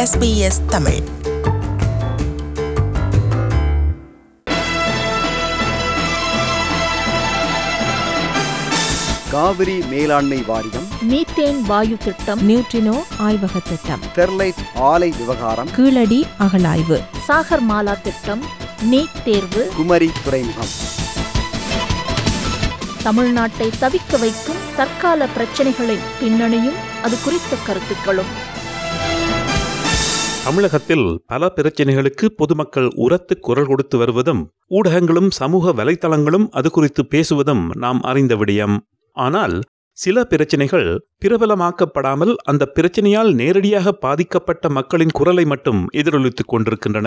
SBS Tamil Kaveri மேலாண்மை வாரியம் methane வாயு திட்டம் நியூட்ரினோ ஆய்வக திட்டம் ஸ்டெர்லைட் ஆலை விவகாரம் கீழடி அகழாய்வு சாகர் மாலா திட்டம் நீட் தேர்வு குமரி துறைமுகம் தமிழ்நாட்டை தவிக்க வைக்கும் தற்கால பிரச்சனைகளின் பின்னணியும் அது குறித்த கருத்துக்களும் தமிழகத்தில் பல பிரச்சனைகளுக்கு பொதுமக்கள் உரத்து குரல் கொடுத்து வருவதும் ஊடகங்களும் சமூக வலைத்தளங்களும் அது குறித்து பேசுவதும் நாம் அறிந்த விடயம் ஆனால் சில பிரச்சனைகள் பிரபலமாக்கப்படாமல் அந்த பிரச்சனையால் நேரடியாக பாதிக்கப்பட்ட மக்களின் குரலை மட்டும் எதிரொலித்துக் கொண்டிருக்கின்றன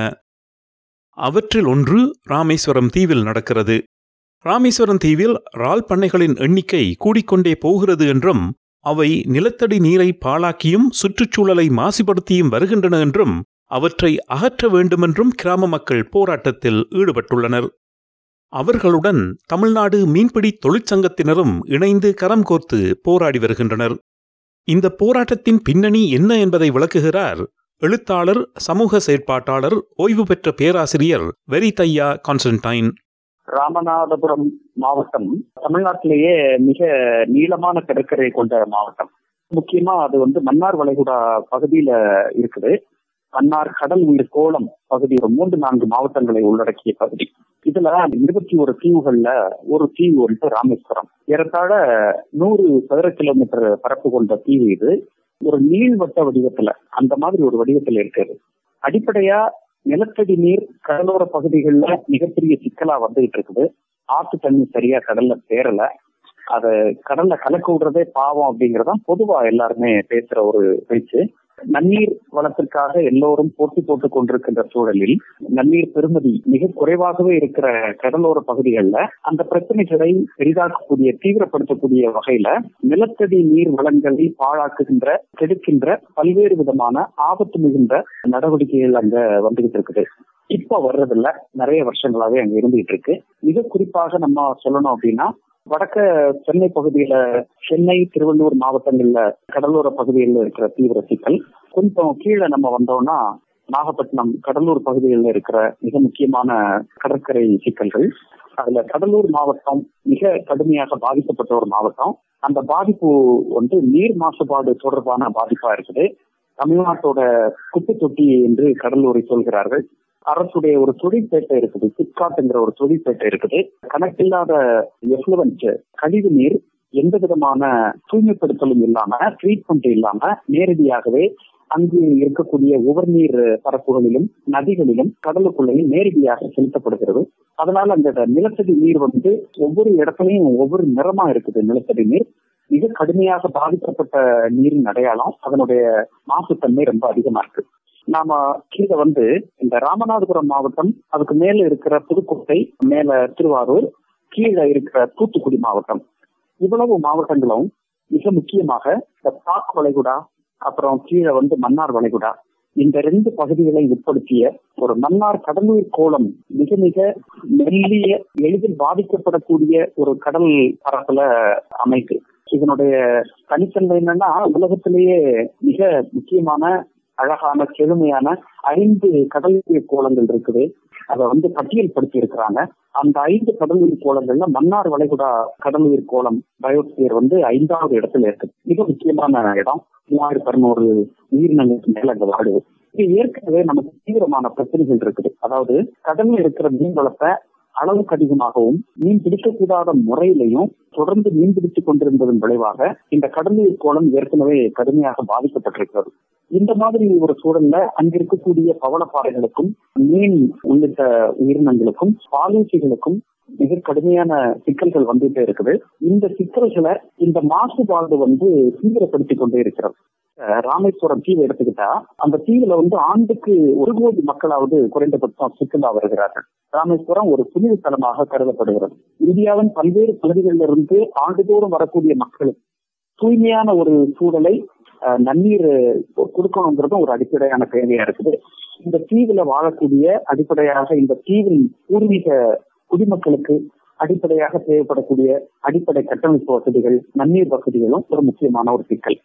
அவற்றில் ஒன்று ராமேஸ்வரம் தீவில் நடக்கிறது ராமேஸ்வரம் தீவில் இறால் பண்ணைகளின் எண்ணிக்கை கூடிக்கொண்டே போகிறது என்றும் அவை நிலத்தடி நீரை பாழாக்கியும் சுற்றுச்சூழலை மாசுபடுத்தியும் வருகின்றன என்றும் அவற்றை அகற்ற வேண்டுமென்றும் கிராம மக்கள் போராட்டத்தில் ஈடுபட்டுள்ளனர் அவர்களுடன் தமிழ்நாடு மீன்பிடி தொழிற்சங்கத்தினரும் இணைந்து கரம் கோர்த்து போராடி வருகின்றனர் இந்த போராட்டத்தின் பின்னணி என்ன என்பதை விளக்குகிறார் எழுத்தாளர் சமூக செயற்பாட்டாளர் ஓய்வு பெற்ற பேராசிரியர் வெரிதையா கான்ஸ்டன்டைன் ராமநாதபுரம் மாவட்டம் தமிழ்நாட்டிலேயே மிக நீளமான கடற்கரை கொண்ட மாவட்டம் முக்கியமா அது வந்து மன்னார் வளைகுடா பகுதியில இருக்குது மன்னார் கடல் உயிர் கோலம் பகுதி ஒரு மூன்று நான்கு மாவட்டங்களை உள்ளடக்கிய பகுதி இதுல இருபத்தி ஒரு தீவுகள்ல ஒரு தீவு வந்து ராமேஸ்வரம் ஏறத்தாழ நூறு சதுர கிலோமீட்டர் பரப்பு கொண்ட தீவு இது ஒரு நீள்வட்ட வடிவத்துல அந்த மாதிரி ஒரு வடிவத்துல இருக்குது அடிப்படையா நிலத்தடி நீர் கடலோர பகுதிகளில் மிகப்பெரிய சிக்கலா வந்துகிட்டு இருக்குது ஆத்து தண்ணி சரியா கடல்ல சேரல அத கடல்ல கலக்க விடுறதே பாவம் அப்படிங்கறதான் பொதுவா எல்லாருமே பேசுற ஒரு பேச்சு நன்னீர் வளத்திற்காக எல்லோரும் போட்டி போட்டுக் கொண்டிருக்கின்ற சூழலில் நன்னீர் பெருமதி மிக குறைவாகவே இருக்கிற கடலோர பகுதிகளில் அந்த பிரச்சனைகளை பெரிதாக்கக்கூடிய தீவிரப்படுத்தக்கூடிய வகையில நிலத்தடி நீர் வளங்களை பாழாக்குகின்ற கெடுக்கின்ற பல்வேறு விதமான ஆபத்து மிகுந்த நடவடிக்கைகள் அங்க வந்துகிட்டு இருக்குது இப்ப வர்றதில்ல நிறைய வருஷங்களாவே அங்க இருந்துகிட்டு இருக்கு மிக குறிப்பாக நம்ம சொல்லணும் அப்படின்னா வடக்க சென்னை பகுதியில சென்னை திருவள்ளூர் மாவட்டங்கள்ல கடலோர பகுதிகளில் இருக்கிற தீவிர சிக்கல் கொஞ்சம் கீழே நம்ம வந்தோம்னா நாகப்பட்டினம் கடலூர் பகுதிகளில் இருக்கிற மிக முக்கியமான கடற்கரை சிக்கல்கள் அதுல கடலூர் மாவட்டம் மிக கடுமையாக பாதிக்கப்பட்ட ஒரு மாவட்டம் அந்த பாதிப்பு வந்து நீர் மாசுபாடு தொடர்பான பாதிப்பா இருக்குது தமிழ்நாட்டோட குப்பை தொட்டி என்று கடலூரை சொல்கிறார்கள் அரசுடைய ஒரு தொழிற்பேட்டை இருக்குது சிப்காட்டுங்கிற ஒரு தொழிற்பேட்டை இருக்குது கணக்கில்லாத எஃப்ளுவன்ட் கழிவு நீர் எந்த விதமான தூய்மைப்படுத்தலும் இல்லாம ட்ரீட்மெண்ட் இல்லாம நேரடியாகவே அங்கு இருக்கக்கூடிய உவர்நீர் பரப்புகளிலும் நதிகளிலும் கடலுக்குள்ளேயும் நேரடியாக செலுத்தப்படுகிறது அதனால அந்த நிலத்தடி நீர் வந்து ஒவ்வொரு இடத்துலையும் ஒவ்வொரு நிறமா இருக்குது நிலத்தடி நீர் மிக கடுமையாக பாதிக்கப்பட்ட நீரின் அடையாளம் அதனுடைய மாசுத்தன்மை ரொம்ப அதிகமா இருக்கு நாம கீழே வந்து இந்த ராமநாதபுரம் மாவட்டம் அதுக்கு மேல இருக்கிற புதுக்கோட்டை மேல திருவாரூர் கீழே இருக்கிற தூத்துக்குடி மாவட்டம் இவ்வளவு மாவட்டங்களும் மிக முக்கியமாக இந்த பாக் வளைகுடா அப்புறம் கீழே வந்து மன்னார் வளைகுடா இந்த ரெண்டு பகுதிகளை உட்படுத்திய ஒரு மன்னார் கடலூர் கோலம் மிக மிக மெல்லிய எளிதில் பாதிக்கப்படக்கூடிய ஒரு கடல் பரப்புல அமைப்பு இதனுடைய தனித்தன்மை என்னன்னா உலகத்திலேயே மிக முக்கியமான அழகான செழுமையான ஐந்து கடலுயிர் கோலங்கள் இருக்குது அதை வந்து பட்டியல்படுத்தி இருக்கிறாங்க அந்த ஐந்து கடலுயிர் கோலங்கள்ல மன்னார் வளைகுடா கடலுயிர் கோலம் பயோஸ்பியர் வந்து ஐந்தாவது இடத்துல இருக்கு மிக முக்கியமான இடம் மூவாயிரத்தி அறுநூறு உயிரினங்களுக்கு மேல அங்க வாடுது இது ஏற்கனவே நமக்கு தீவிரமான பிரச்சனைகள் இருக்குது அதாவது கடல்ல இருக்கிற மீன் வளத்தை அளவுக்கு அதிகமாகவும் மீன் பிடிக்கக்கூடாத முறையிலையும் தொடர்ந்து மீன் பிடித்துக் கொண்டிருந்ததன் விளைவாக இந்த கடலுயிர் கோலம் ஏற்கனவே கடுமையாக பாதிக்கப்பட்டிருக்கிறது இந்த மாதிரி ஒரு சூழல்ல அங்க இருக்கக்கூடிய பவளப்பாறைகளுக்கும் மீன் உள்ளிட்ட உயிரினங்களுக்கும் பாலூசிகளுக்கும் மிக கடுமையான சிக்கல்கள் வந்துட்டே இருக்குது இந்த சிக்கல்களை இந்த மாசுபாடு வந்து தீவிரப்படுத்தி கொண்டே இருக்கிறது ராமேஸ்வரம் தீவு எடுத்துக்கிட்டா அந்த தீவுல வந்து ஆண்டுக்கு ஒரு கோடி மக்களாவது குறைந்தபட்சம் சுற்றுலா வருகிறார்கள் ராமேஸ்வரம் ஒரு புனித தலமாக கருதப்படுகிறது இந்தியாவின் பல்வேறு பகுதிகளில் இருந்து ஆண்டுதோறும் வரக்கூடிய மக்களுக்கு தூய்மையான ஒரு சூழலை நன்னீர் கொடுக்கணுங்கிறதும் ஒரு அடிப்படையான தேவையா இருக்குது இந்த தீவுல வாழக்கூடிய அடிப்படையாக இந்த தீவின் பூர்வீக குடிமக்களுக்கு அடிப்படையாக தேவைப்படக்கூடிய அடிப்படை கட்டமைப்பு வசதிகள் நன்னீர் வசதிகளும் ஒரு முக்கியமான ஒரு சிக்கல்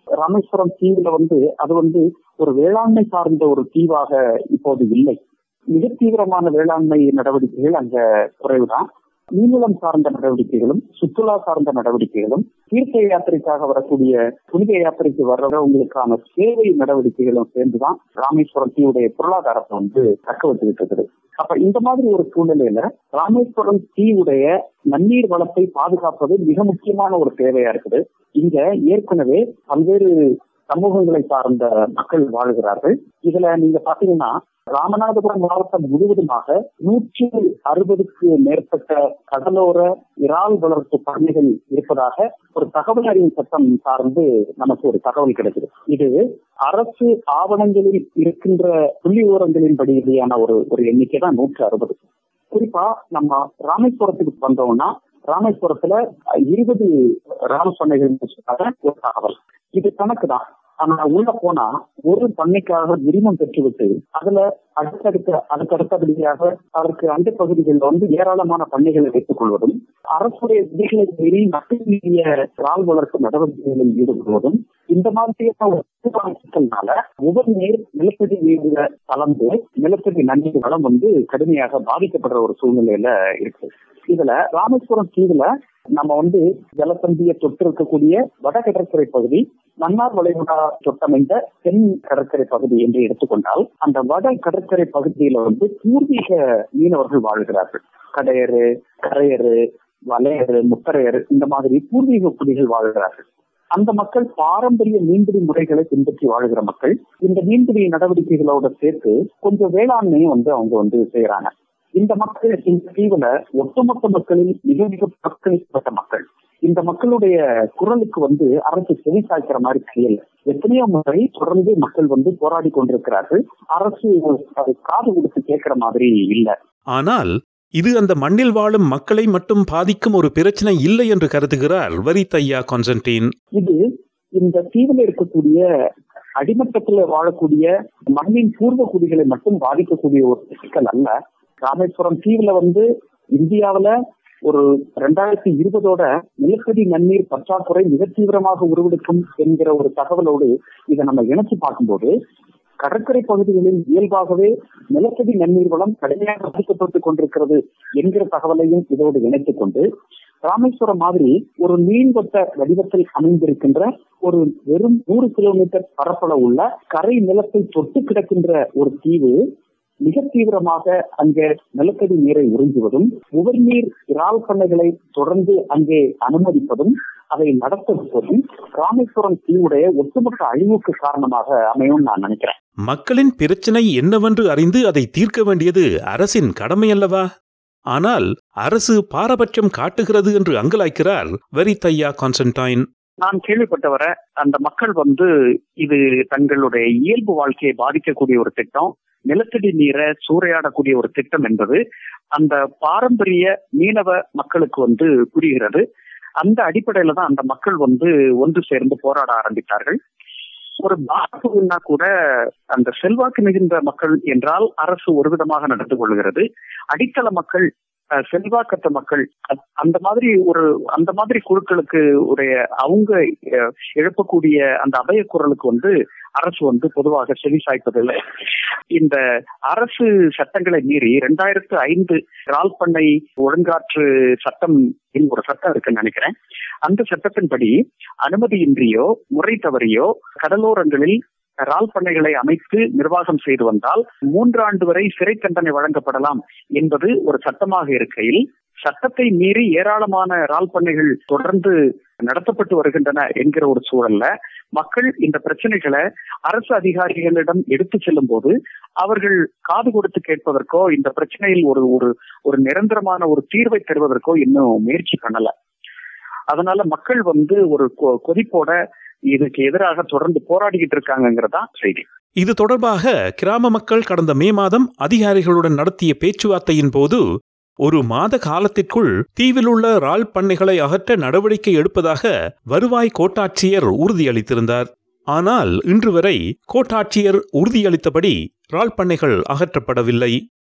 ராமேஸ்வரம் தீவுல வந்து அது வந்து ஒரு வேளாண்மை சார்ந்த ஒரு தீவாக இப்போது இல்லை மிக தீவிரமான வேளாண்மை நடவடிக்கைகள் அங்க குறைவுதான் மீன்வளம் சார்ந்த நடவடிக்கைகளும் சுற்றுலா சார்ந்த நடவடிக்கைகளும் தீர்த்த யாத்திரைக்காக வரக்கூடிய புனித யாத்திரைக்கு வர்றவங்களுக்கான சேவை நடவடிக்கைகளும் சேர்ந்துதான் ராமேஸ்வரம் தீவுடைய பொருளாதாரத்தை வந்து தக்க வச்சுக்கிட்டு இருக்குது அப்ப இந்த மாதிரி ஒரு சூழ்நிலையில ராமேஸ்வரம் தீவுடைய நன்னீர் வளத்தை பாதுகாப்பது மிக முக்கியமான ஒரு தேவையா இருக்குது இங்க ஏற்கனவே பல்வேறு சமூகங்களை சார்ந்த மக்கள் வாழுகிறார்கள் இதுல நீங்க பாத்தீங்கன்னா ராமநாதபுரம் மாவட்டம் முழுவதுமாக நூற்றி அறுபதுக்கு மேற்பட்ட கடலோர இறால் வளர்ப்பு பண்ணைகள் இருப்பதாக ஒரு தகவல் அறிவு சட்டம் சார்ந்து நமக்கு ஒரு தகவல் கிடைக்குது இது அரசு ஆவணங்களில் இருக்கின்ற புள்ளி விவரங்களின்படி இடையான ஒரு ஒரு எண்ணிக்கை தான் நூற்றி அறுபது குறிப்பா நம்ம ராமேஸ்வரத்துக்கு வந்தோம்னா ராமேஸ்வரத்துல இருபது ராம பண்ணைகள் ஒரு தகவல் இது கணக்கு தான் ஆனா உள்ள போனா ஒரு பண்ணைக்காக உரிமம் பெற்றுவிட்டு அதுல அடுத்தடுத்த அதுக்கடுத்தபடியாக அதற்கு அந்த பகுதிகளில் வந்து ஏராளமான பண்ணைகளை வைத்துக் கொள்வதும் அரசுடைய விதிகளை மீறி மக்கள் மீறிய ரால் வளர்ப்பு நடவடிக்கைகளில் ஈடுபடுவதும் இந்த மாதிரியான ஒரு சிக்கல்னால உபரி நீர் நிலத்தடி நீர்ல கலந்து நிலத்தடி நன்னீர் வளம் வந்து கடுமையாக பாதிக்கப்படுற ஒரு சூழ்நிலையில இருக்கு இதுல ராமேஸ்வரம் தீவுல நம்ம வந்து ஜலசந்தியை தொட்டு இருக்கக்கூடிய வட கடற்கரை பகுதி மன்னார் வளைகுடா தொட்டமைந்த தென் கடற்கரை பகுதி என்று எடுத்துக்கொண்டால் அந்த வட கடற்கரை பகுதியில வந்து பூர்வீக மீனவர்கள் வாழ்கிறார்கள் கடையரு கரையரு வலையரு முத்தரையரு இந்த மாதிரி பூர்வீக குடிகள் வாழ்கிறார்கள் அந்த மக்கள் பாரம்பரிய மீன்பிடி முறைகளை பின்பற்றி வாழ்கிற மக்கள் இந்த மீன்பிடி நடவடிக்கைகளோட சேர்த்து கொஞ்சம் வேளாண்மையும் வந்து அவங்க வந்து செய்யறாங்க இந்த மக்கள் இந்த தீவுல ஒட்டுமொத்த மக்களில் மிக மிக புறக்கணிக்கப்பட்ட மக்கள் இந்த மக்களுடைய குரலுக்கு வந்து அரசு செவி சாய்க்கிற மாதிரி தெரியல எத்தனையோ முறை தொடர்ந்து மக்கள் வந்து போராடி கொண்டிருக்கிறார்கள் அரசு அதை காது கொடுத்து கேட்கிற மாதிரி இல்ல ஆனால் இது அந்த மண்ணில் வாழும் மக்களை மட்டும் பாதிக்கும் ஒரு பிரச்சனை இல்லை என்று கருதுகிறார் வரித்தையா கான்ஸ்டன்டீன் இது இந்த தீவுல இருக்கக்கூடிய அடிமட்டத்துல வாழக்கூடிய மண்ணின் பூர்வ குடிகளை மட்டும் பாதிக்கக்கூடிய ஒரு சிக்கல் அல்ல ராமேஸ்வரம் தீவுல வந்து இந்தியாவில ஒரு ரெண்டாயிரத்தி இருபதோட நிலத்தடி நன்னீர் பற்றாக்குறை மிக தீவிரமாக உருவெடுக்கும் என்கிற ஒரு தகவலோடு இதை நம்ம இணைச்சு பார்க்கும்போது கடற்கரை பகுதிகளில் இயல்பாகவே நிலத்தடி நன்னீர் வளம் கடுமையாக பாதிக்கப்பட்டுக் கொண்டிருக்கிறது என்கிற தகவலையும் இதோடு இணைத்துக் கொண்டு ராமேஸ்வரம் மாதிரி ஒரு நீள்வட்ட வடிவத்தில் அமைந்திருக்கின்ற ஒரு வெறும் நூறு கிலோமீட்டர் பரப்பளவு உள்ள கரை நிலத்தை தொட்டு கிடக்கின்ற ஒரு தீவு மிக தீவிரமாக அங்கே நிலத்தடி நீரை உறிஞ்சுவதும் உவர்நீர் இறால் பண்ணைகளை தொடர்ந்து அங்கே அனுமதிப்பதும் அதை நடத்துவதும் ராமேஸ்வரம் தீவுடைய ஒட்டுமொத்த அழிவுக்கு காரணமாக அமையும் நான் நினைக்கிறேன் மக்களின் பிரச்சனை என்னவென்று அறிந்து அதை தீர்க்க வேண்டியது அரசின் கடமை அல்லவா ஆனால் அரசு பாரபட்சம் காட்டுகிறது என்று அங்கலாய்க்கிறார் வரித்தையா கான்ஸ்டன்டைன் நான் கேள்விப்பட்டவரை அந்த மக்கள் வந்து இது தங்களுடைய இயல்பு வாழ்க்கையை பாதிக்கக்கூடிய ஒரு திட்டம் நிலத்தடி நீரை சூறையாடக்கூடிய ஒரு திட்டம் என்பது அந்த பாரம்பரிய மீனவ மக்களுக்கு வந்து புரிகிறது அந்த அடிப்படையில தான் அந்த மக்கள் வந்து ஒன்று சேர்ந்து போராட ஆரம்பித்தார்கள் ஒரு பாதிப்புன்னா கூட அந்த செல்வாக்கு மிகுந்த மக்கள் என்றால் அரசு ஒரு விதமாக நடந்து கொள்கிறது அடித்தள மக்கள் செல்வாக்கற்ற மக்கள் அந்த மாதிரி ஒரு அந்த மாதிரி குழுக்களுக்கு உடைய அவங்க எழுப்பக்கூடிய அந்த அபய குரலுக்கு வந்து அரசு வந்து பொதுவாக செவி சாய்ப்பதில்லை இந்த அரசு சட்டங்களை மீறி இரண்டாயிரத்து ஐந்து ரால் பண்ணை ஒழுங்காற்று சட்டம் ஒரு சட்டம் இருக்குன்னு நினைக்கிறேன் அந்த சட்டத்தின்படி அனுமதியின்றியோ முறை தவறியோ கடலோரங்களில் ரால் பண்ணைகளை அமைத்து நிர்வாகம் செய்து வந்தால் மூன்றாண்டு வரை சிறை தண்டனை வழங்கப்படலாம் என்பது ஒரு சட்டமாக இருக்கையில் சட்டத்தை மீறி ஏராளமான ரால் பண்ணைகள் தொடர்ந்து நடத்தப்பட்டு வருகின்றன என்கிற ஒரு சூழல்ல மக்கள் இந்த பிரச்சனைகளை அரசு அதிகாரிகளிடம் எடுத்து செல்லும் போது அவர்கள் காது கொடுத்து கேட்பதற்கோ இந்த பிரச்சனையில் ஒரு ஒரு ஒரு நிரந்தரமான ஒரு தீர்வை தருவதற்கோ இன்னும் முயற்சி பண்ணல அதனால மக்கள் வந்து ஒரு கொதிப்போட இதுக்கு எதிராக தொடர்ந்து போராடிக்கிட்டு இருக்காங்கிறதா செய்தி இது தொடர்பாக கிராம மக்கள் கடந்த மே மாதம் அதிகாரிகளுடன் நடத்திய பேச்சுவார்த்தையின் போது ஒரு மாத காலத்திற்குள் தீவில் உள்ள ரால் பண்ணைகளை அகற்ற நடவடிக்கை எடுப்பதாக வருவாய் கோட்டாட்சியர் உறுதியளித்திருந்தார் ஆனால் இன்று வரை கோட்டாட்சியர் உறுதியளித்தபடி ரால் பண்ணைகள் அகற்றப்படவில்லை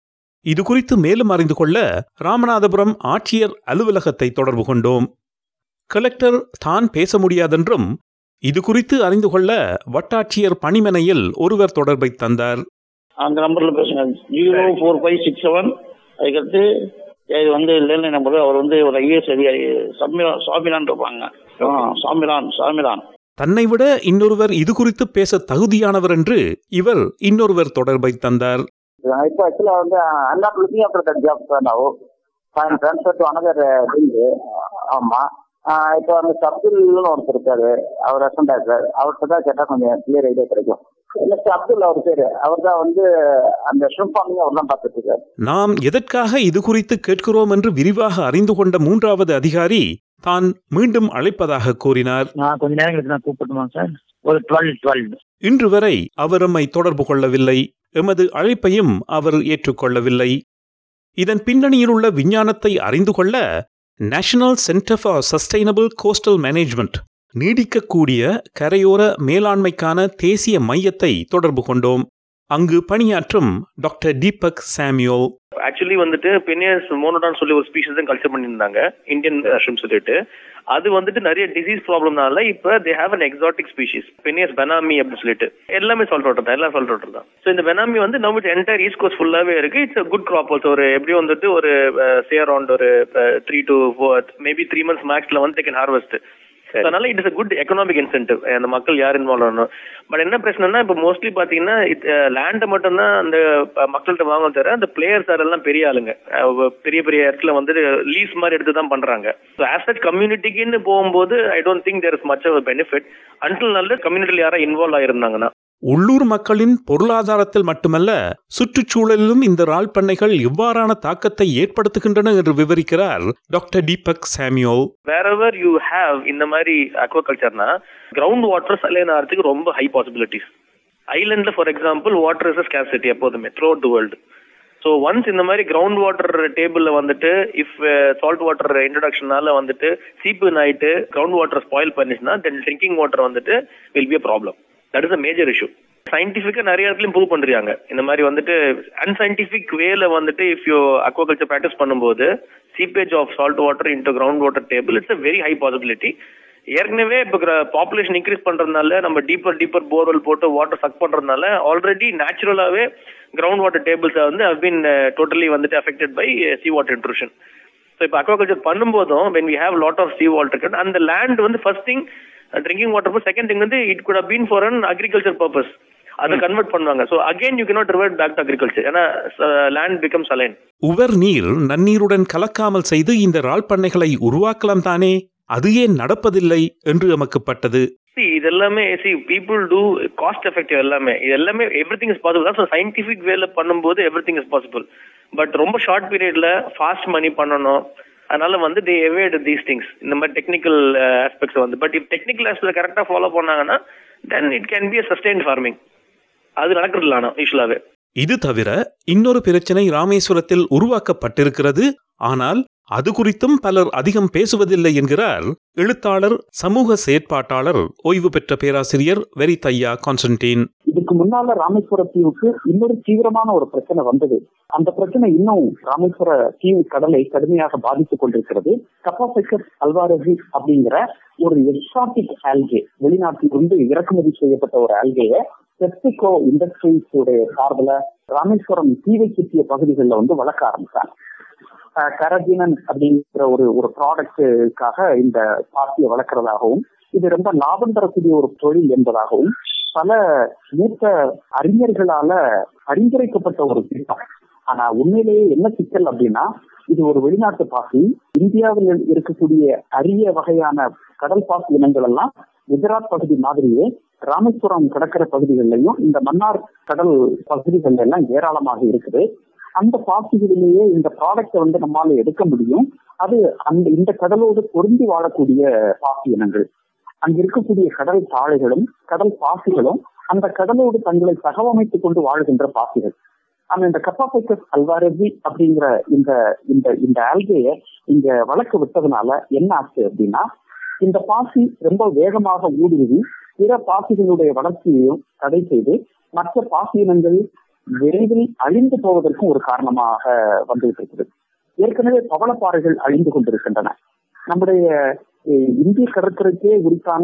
இது குறித்து மேலும் அறிந்து கொள்ள ராமநாதபுரம் ஆட்சியர் அலுவலகத்தை தொடர்பு கொண்டோம் கலெக்டர் தான் பேச முடியாதென்றும் இது குறித்து அறிந்து கொள்ள வட்டாட்சியர் பணிமனையில் ஒருவர் தொடர்பை தந்தார் அந்த நம்பர்ல பேசுங்க zero four five six seven அதுக்கடுத்து இது வந்து லேண்ட்லைன் நம்பர் அவர் வந்து ஒரு ஐஏஎஸ் அதிகாரி சம்மிலான் சுவாமிலான் இருப்பாங்க ஆ, சாமிலான் சாமிலான் தன்னை விட இன்னொருவர் இது குறித்து பேச தகுதியானவர் என்று இவர் இன்னொருவர் தொடர்பை தந்தார் இப்போ ஆக்சுவலா வந்து I'm not looking after that job now I'm transfer to another இது ஆமா ஆஹ் இப்போ அந்த அப்துல்னு ஒருத்தர் இருக்காரு அவர் ரெசண்டா சார் அவர்கிட்ட தான் கேட்டா கொஞ்சம் கிளியர் ஐடியா கிடைக்கும் நெக்ஸ்ட் அப்துல் அவர் பேரு அவர் தான் வந்து அந்த ஷிம் ஃபார்மிங் அவர் தான் பார்த்துட்டு இருக்காரு நாம் எதற்காக இது குறித்து கேட்கிறோம் என்று விரிவாக அறிந்து கொண்ட மூன்றாவது அதிகாரி தான் மீண்டும் அழைப்பதாக கூறினார் நான் கொஞ்ச நேரம் கழிச்சு நான் கூப்பிட்டுமா சார் ஒரு டுவெல் டுவெல் இன்று வரை அவர் நம்மை தொடர்பு கொள்ளவில்லை எமது அழைப்பையும் அவர் ஏற்றுக்கொள்ளவில்லை இதன் பின்னணியில் உள்ள விஞ்ஞானத்தை அறிந்து கொள்ள national centre for sustainable coastal management நீடிக்கக்கூடிய கரையோர மேலாண்மைக்கான தேசிய மையத்தை தொடர்பு கொண்டோம் அங்கு பணியாற்றும் டாக்டர் தீபக் சாமியோல் ஆக்சுவலி வந்துட்டு பெனியஸ் மோனோடான் சொல்லி ஒரு ஸ்பீஷஸ் தான் கல்ச்சர் பண்ணியிருந்தாங்க இந்தியன் ஷிம் சொல்லிட்டு அது வந்துட்டு நிறைய டிசீஸ் ப்ராப்ளம்னால இப்போ they have an exotic species Penaeus vannamei அப்படின்னு சொல்லிட்டு எல்லாமே சால்ட் வாட்டர் தான் எல்லாம் சால்ட் வாட்டர் தான் ஸோ இந்த பெனாமி வந்து நம்ம என்டையர் ஈஸ்ட் கோஸ்ட் ஃபுல்லாவே இருக்கு இட்ஸ் குட் கிராப் ஆல்சோ ஒரு எப்படியும் வந்துட்டு ஒரு சே அரௌண்ட் ஒரு three to four maybe three months மேக்ஸ்ல வந்து கேன் ஹார்வெஸ்ட் அதனால it is good economic incentive அந்த மக்கள் யார் இன்வால்வ் ஆகணும் பட் என்ன பிரச்சனைனா இப்போ மோஸ்ட்லி பாத்தீங்கன்னா லேண்டை மட்டும்தான் அந்த அஹ், மக்கள்கிட்ட வாங்க தவிர அந்த பிளேயர்ஸ் அதெல்லாம் பெரிய ஆளுங்க அஹ், பெரிய பெரிய இடத்துல வந்து லீஸ் மாதிரி எடுத்து தான் பண்றாங்க ஸோ ஆஸ் சச் கம்யூனிட்டிக்குன்னு போகும்போது I don't think there is much of benefit until நல்ல கம்யூனிட்டியில் யாரா இன்வால்வ் ஆயிருந்தாங்கன்னா உள்ளூர் மக்களின் பொருளாதாரத்தில் மட்டுமல்ல சுற்றுச்சூழலிலும் இந்த இறால் பண்ணைகள் எவ்வாறான தாக்கத்தை ஏற்படுத்துகின்றன என்று விவரிக்கிறார் டாக்டர் தீபக் சாமியோல் வேறவர் யூ ஹேவ் இந்த மாதிரி அக்வாகல்ச்சர்னா கிரவுண்ட் வாட்டர் சலைன் ஆகிறதுக்கு ரொம்ப ஹை பாசிபிலிட்டிஸ் ஐலண்ட்ல for example water is scarcity எப்போதுமே throughout the world so once இந்த மாதிரி கிரவுண்ட் வாட்டர் டேபிள்ல வந்துட்டு இஃப் சால்ட் வாட்டர் இன்ட்ரடக்ஷனால வந்துட்டு சீப்பு ஆயிட்டு கிரவுண்ட் வாட்டர் ஸ்பாயில் பண்ணிச்சுன்னா தென் ட்ரிங்கிங் வாட்டர் வந்துட்டு will be a problem that is a major issue சயின்டிஃபிக்கா நிறைய இடத்துலயும் ப்ரூவ் பண்றாங்க இந்த மாதிரி வந்துட்டு அன்சைன்டிபிக் வேல வந்துட்டு இஃப் யூ அக்வாகல்ச்சர் ப்ராக்டிஸ் பண்ணும்போது seepage of salt water into ground water table it's a very high possibility ஏற்கனவே இப்போ பாப்புலேஷன் இன்க்ரீஸ் பண்றதுனால நம்ம டீப்பர் டீப்பர் போர்வெல் போட்டு வாட்டர் சக் பண்றதுனால ஆல்ரெடி நேச்சுரலாவே கிரவுண்ட் வாட்டர் டேபிள்ஸ் வந்து ஹவ் பீன் டோட்டலி வந்துட்டு affected by sea water intrusion so இப்போ அக்வாகல்ச்சர் பண்ணும்போதும் when we have lot of sea water அந்த லேண்ட் வந்து first thing drinking water second thing வந்து it could been for an agriculture purpose அதை convert பண்ணுவாங்க so again you cannot revert back to agriculture ஏன்னா land becomes saline உவர் நீர் நன்னீருடன் கலக்காமல் செய்து இந்த இறால் பண்ணைகளை உருவாக்கலாம் தானே அது ஏன் நடப்பதில்லை என்று எமக்கு பட்டது சி இது எல்லாமே see people do cost effective எல்லாமே இது எல்லாமே எவ்ரி திங் இஸ் பாசிபிள் தான் சயின்டிஃபிக் வேல பண்ணும்போது everything is possible but ரொம்ப ஷார்ட் பீரியட்ல ஃபாஸ்ட் மணி பண்ணணும் அதனால வந்து தே எவேட் தீஸ் திங்ஸ் இந்த மாதிரி டெக்னிக்கல் ஆஸ்பெக்ட்ஸ் வந்து பட் இப் டெக்னிக்கல் ஆஸ்பெக்ட் கரெக்டாக ஃபாலோ பண்ணாங்கன்னா then it can be a sustain farming அது நடக்கிறது இல்லை ஆனால் யூஸ்வலாகவே இது தவிர இன்னொரு பிரச்சனை ராமேஸ்வரத்தில் உருவாக்கப்பட்டிருக்கிறது ஆனால் அது குறித்தும் பலர் அதிகம் பேசுவதில்லை என்கிறார் எழுத்தாளர் சமூக செயற்பாட்டாளர் ஓய்வு பெற்ற பேராசிரியர் வெரிதையா கான்ஸ்டன்டீன் இதுக்கு முன்னால ராமேஸ்வர தீவுக்கு இன்னொரு தீவிரமான ஒரு பிரச்சனை வந்தது அந்த பிரச்சனை இன்னும் ராமேஸ்வர தீவு கடலை கடுமையாக பாதித்துக் கொண்டிருக்கிறது கப்பாசைக்கஸ் அல்வாரசி அப்படிங்கிற ஒரு எக்ஸாட்டிக் ஆல்கே வெளிநாட்டிலிருந்து இறக்குமதி செய்யப்பட்ட ஒரு ஆல்கைய பெப்சிகோ இண்டஸ்ட்ரீஸ் உடைய சார்பில் ராமேஸ்வரம் தீவை சுற்றிய பகுதிகளில் வந்து வளர்க்க ஆரம்பிச்சாங்க கரஜினன் அப்படிங்கிற ஒரு ஒரு ப்ராடக்ட்டுக்காக இந்த பாசியை வளர்க்கறதாகவும் இது ரொம்ப லாபம் தரக்கூடிய ஒரு தொழில் என்பதாகவும் பல மூத்த அறிஞர்களால பரிந்துரைக்கப்பட்ட ஒரு திட்டம் ஆனா உண்மையிலேயே என்ன சிக்கல் அப்படின்னா இது ஒரு வெளிநாட்டு பாசி இந்தியாவில் இருக்கக்கூடிய அரிய வகையான கடல் பாசி இனங்கள் எல்லாம் குஜராத் பகுதி மாதிரியே ராமேஸ்வரம் கடற்கரை பகுதிகளிலையும் இந்த மன்னார் கடல் பகுதிகள் எல்லாம் ஏராளமாக இருக்குது அந்த பாசிகளிலேயே இந்த ப்ராடக்டை வந்து நம்மால எடுக்க முடியும் அது அந்த இந்த கடலோடு பொருந்தி வாழக்கூடிய பாசி இனங்கள் அங்க இருக்கக்கூடிய கடல் தாழைகளும் கடல் பாசிகளும் அந்த கடலோடு தங்களை தகவமைத்துக் கொண்டு வாழ்கின்ற பாசிகள் ஆனா இந்த கப்பாசைக்கஸ் அல்வாரதி அப்படிங்கிற இந்த இந்த இந்த ஆல்கைய இங்க வளர்க்க விட்டதுனால என்ன ஆச்சு அப்படின்னா இந்த பாசி ரொம்ப வேகமாக ஊடுருவி பிற பாசிகளுடைய வளர்ச்சியையும் தடை செய்து மற்ற பாசி இனங்கள் விரைவில் அழிந்து போவதற்கும் ஒரு காரணமாக வந்துகிட்டு இருக்குது ஏற்கனவே பவளப்பாறைகள் அழிந்து கொண்டிருக்கின்றன நம்முடைய இந்திய கடற்கரைக்கே உரித்தான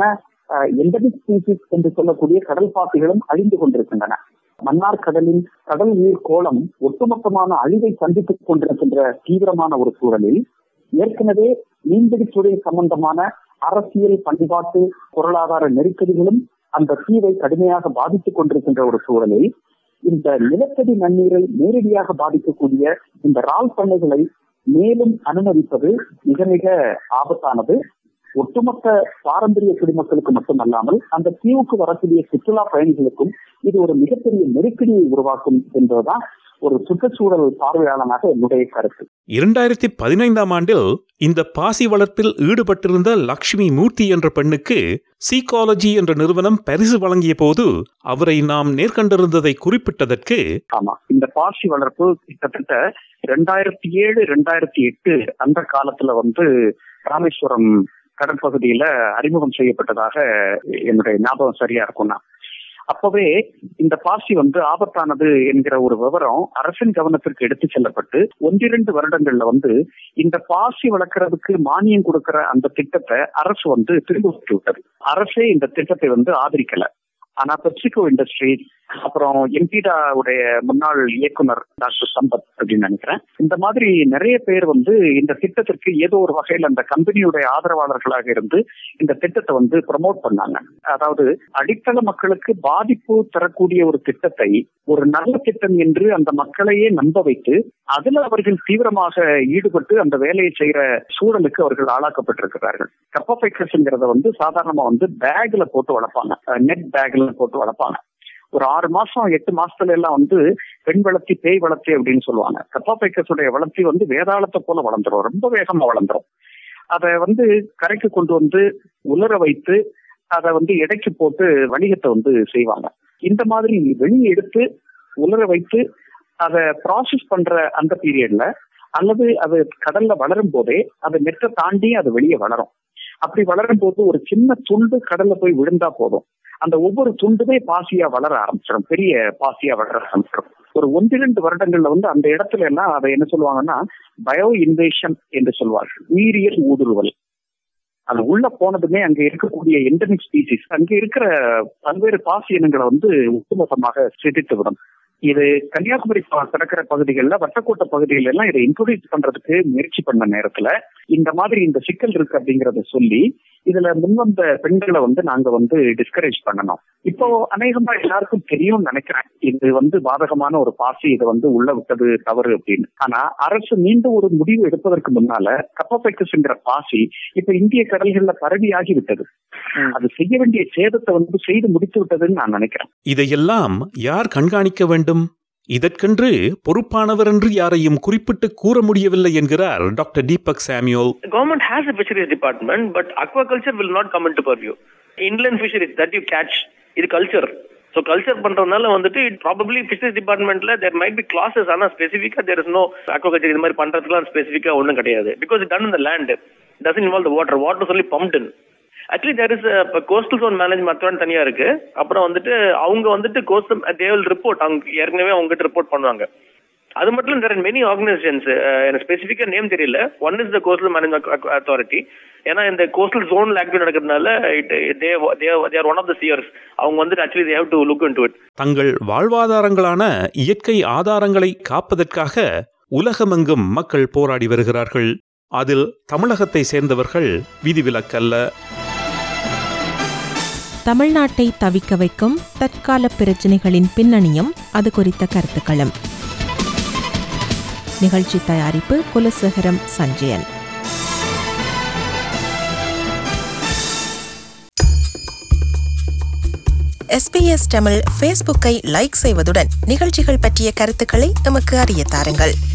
எண்டமிக் ஸ்பீசிஸ் என்று சொல்லக்கூடிய கடல் பாசிகளும் அழிந்து கொண்டிருக்கின்றன மன்னார் கடலின் கடல் நீர் கோளம் ஒட்டுமொத்தமான அழிவை சந்தித்துக் கொண்டிருக்கின்ற தீவிரமான ஒரு சூழலில் ஏற்கனவே மீன்பிடி தொழில் சம்பந்தமான அரசியல் பண்பாட்டு பொருளாதார நெருக்கடிகளும் அந்த தீவை கடுமையாக பாதித்துக் கொண்டிருக்கின்ற ஒரு சூழலில் இந்த நிலத்தடி நன்னீரை நேரடியாக பாதிக்கக்கூடிய இந்த ரால் பண்ணைகளை மேலும் அனுமதிப்பது மிக மிக ஆபத்தானது ஒட்டுமொத்த பாரம்பரிய குடிமக்களுக்கு மட்டுமல்லாமல் அந்த தீவுக்கு வரக்கூடிய சுற்றுலா பயணிகளுக்கும் இது ஒரு மிகப்பெரிய நெருக்கடியை உருவாக்கும் என்பதுதான் ஒரு சுற்றுச்சூழல் பார்வையாளனாக என்னுடைய கருத்து இரண்டாயிரத்தி பதினைந்தாம் ஆண்டில் இந்த பாசி வளர்ப்பில் ஈடுபட்டிருந்த லக்ஷ்மி மூர்த்தி என்ற பெண்ணுக்கு சீகாலஜி என்ற நிறுவனம் பரிசு வழங்கிய போது அவரை நாம் நேர்கண்டிருந்ததை குறிப்பிட்டதற்கு ஆமா இந்த பாசி வளர்ப்பு கிட்டத்தட்ட ரெண்டாயிரத்தி ஏழு ரெண்டாயிரத்தி எட்டு அந்த காலத்துல வந்து ராமேஸ்வரம் கடற்பகுதியில அறிமுகம் செய்யப்பட்டதாக என்னுடைய ஞாபகம் சரியா இருக்கும்னா அப்பவே இந்த பாசி வந்து ஆபத்தானது என்கிற ஒரு விவரம் அரசின் கவனத்திற்கு எடுத்து செல்லப்பட்டு ஒன்றிரண்டு வருடங்கள்ல வந்து இந்த பாசி வளர்க்கறதுக்கு மானியம் கொடுக்கிற அந்த திட்டத்தை அரசு வந்து திரும்ப விட்டது அரசே இந்த திட்டத்தை வந்து ஆதரிக்கல ஆனா பெப்சிகோ இண்டஸ்ட்ரி அப்புறம் எம்பிடா உடைய முன்னாள் இயக்குனர் டாக்டர் சம்பத் அப்படின்னு நினைக்கிறேன் இந்த மாதிரி நிறைய பேர் வந்து இந்த திட்டத்திற்கு ஏதோ ஒரு வகையில் அந்த கம்பெனியுடைய ஆதரவாளர்களாக இருந்து இந்த திட்டத்தை வந்து ப்ரமோட் பண்ணாங்க அதாவது அடித்தள மக்களுக்கு பாதிப்பு தரக்கூடிய ஒரு திட்டத்தை ஒரு நல்ல திட்டம் என்று அந்த மக்களையே நம்ப வைத்து அதுல அவர்கள் தீவிரமாக ஈடுபட்டு அந்த வேலையை செய்யற சூழலுக்கு அவர்கள் ஆளாக்கப்பட்டிருக்கிறார்கள் கப்பபைக்கஸ்ங்கிறத வந்து சாதாரணமா வந்து பேக்ல போட்டு வளர்ப்பாங்க நெட் பேக்ல போட்டு வளர்ப்பாங்க ஒரு ஆறு மாசம் எட்டு மாசத்துல எல்லாம் வந்து பெண் வளர்த்தி பேய் வளர்த்தி அப்படின்னு சொல்லுவாங்க கப்பாபைக்கஸுடைய வளர்ச்சி வந்து வேதாளத்தை போல வளர்ந்துரும் ரொம்ப வேகமா வளர்ந்துரும் அதை வந்து கரைக்கு கொண்டு வந்து உலர வைத்து அதை வந்து எடைக்கு போட்டு வணிகத்தை வந்து செய்வாங்க இந்த மாதிரி வெளியே எடுத்து உலர வைத்து அதை ப்ராசஸ் பண்ற அந்த பீரியட்ல அல்லது அது கடல்ல வளரும் போதே அதை நெற்ற தாண்டி அது வெளியே வளரும் அப்படி வளரும் போது ஒரு சின்ன துண்டு கடல்ல போய் விழுந்தா போதும் அந்த ஒவ்வொரு துண்டுமே பாசியா வளர ஆரம்பிச்சிடும் பெரிய பாசியா வளர ஆரம்பிச்சிடும் ஒரு ஒன்றிரண்டு வருடங்கள்ல வந்து அந்த இடத்துல எல்லாம் அதை என்ன சொல்லுவாங்கன்னா பயோ இன்வேஷன் என்று சொல்வார்கள் உயிரியல் ஊடுருவல் அது உள்ள போனதுமே அங்க இருக்கக்கூடிய எண்டமிக் ஸ்பீசிஸ் அங்க இருக்கிற பல்வேறு பாசி இனங்களை வந்து ஒட்டுமொத்தமாக சிதைத்து விடும் இது கன்னியாகுமரி கடற்கரை பகுதிகளில் வட்டக்கோட்டை பகுதிகள் எல்லாம் இதை இன்ட்ரோடியூஸ் பண்றதுக்கு முயற்சி பண்ண நேரத்துல இந்த மாதிரி இந்த சிக்கல் இருக்கு அப்படிங்கறத சொல்லி இதுல முன்வந்த பெண்களை வந்து நாங்க வந்து டிஸ்கரேஜ் பண்ணணும் இப்போ அநேகமா எல்லாருக்கும் தெரியும்னு நினைக்கிறேன் இது வந்து பாதகமான ஒரு பாசி இதை வந்து உள்ள விட்டது தவறு அப்படின்னு ஆனா அரசு மீண்டும் ஒரு முடிவு எடுப்பதற்கு முன்னால கப்பப்பைக்கஸ்ங்கிற பாசி இப்ப இந்திய கடல்கள்ல பரவி ஆகிவிட்டது அது செய்ய வேண்டிய சேதத்தை வந்து செய்து முடித்து விட்டதுன்னு நான் நினைக்கிறேன் இதையெல்லாம் யார் கண்காணிக்க வேண்டும் இதற்கென்று பொறுப்பானவர் என்று யாரையும் குறிப்பிட்டு கூற முடியவில்லை என்கிறார் doctor Deepak Samuel Government has a fisheries department, but aquaculture will not come into purview. Inland fisheries that you catch, இது கல்ச்சர் ஸோ கல்ச்சர் பண்றதுனால வந்துட்டு ப்ராபப்ளி ஃபிஷரிஸ் டிபார்ட்மெண்ட்ல தேர் மைட் பி கிளாஸஸ் ஆனால் ஸ்பெசிஃபிக்கா தேர் இஸ் நோ அக்வாகல்ச்சர் இது மாதிரி பண்றதுக்குலாம் ஸ்பெசிஃபிக்கா ஒன்றும் கிடையாது பிகாஸ் டன் இந்த land doesn't involve the water water சொல்லி பம்ப்டன் actually there is coastal zone manage method தனியா இருக்கு அப்புறம் வந்துட்டு அவங்க வந்துட்டு கோஸ்டல் தேவல் ரிப்போர்ட் அவங்க ஏற்கனவே அவங்க கிட்ட ரிப்போர்ட் பண்ணுவாங்க அது மட்டும் தேர் மெனி ஆர்கனைசேஷன்ஸ் எனக்கு ஸ்பெசிஃபிக்கா நேம் தெரியல one is the coastal management authority ஏன்னா இந்த கோஸ்டல் ஜோன்ல ஆக்டிவ் நடக்கிறதுனால it they there one of the சியர்ஸ் அவங்க வந்துட்டு actually they have to look into it தங்கள் வாழ்வாதாரங்களான இயற்கை ஆதாரங்களை காப்பதற்காக உலகமெங்கும் மக்கள் போராடி வருகிறார்கள் அதில் தமிழகத்தை சேர்ந்தவர்கள் விதிவிலக்கல்ல தமிழ்நாட்டை தவிக்க வைக்கும் தற்கால பிரச்சினைகளின் பின்னணியும் அது குறித்த கருத்துக்களும் நிகழ்ச்சி தயாரிப்பு குலசேகரம் சஞ்சயன் எஸ்பிஎஸ் தமிழ் ஃபேஸ்புக்கை லைக் செய்வதுடன் நிகழ்ச்சிகள் பற்றிய கருத்துக்களை எமக்கு அறிய தாருங்கள்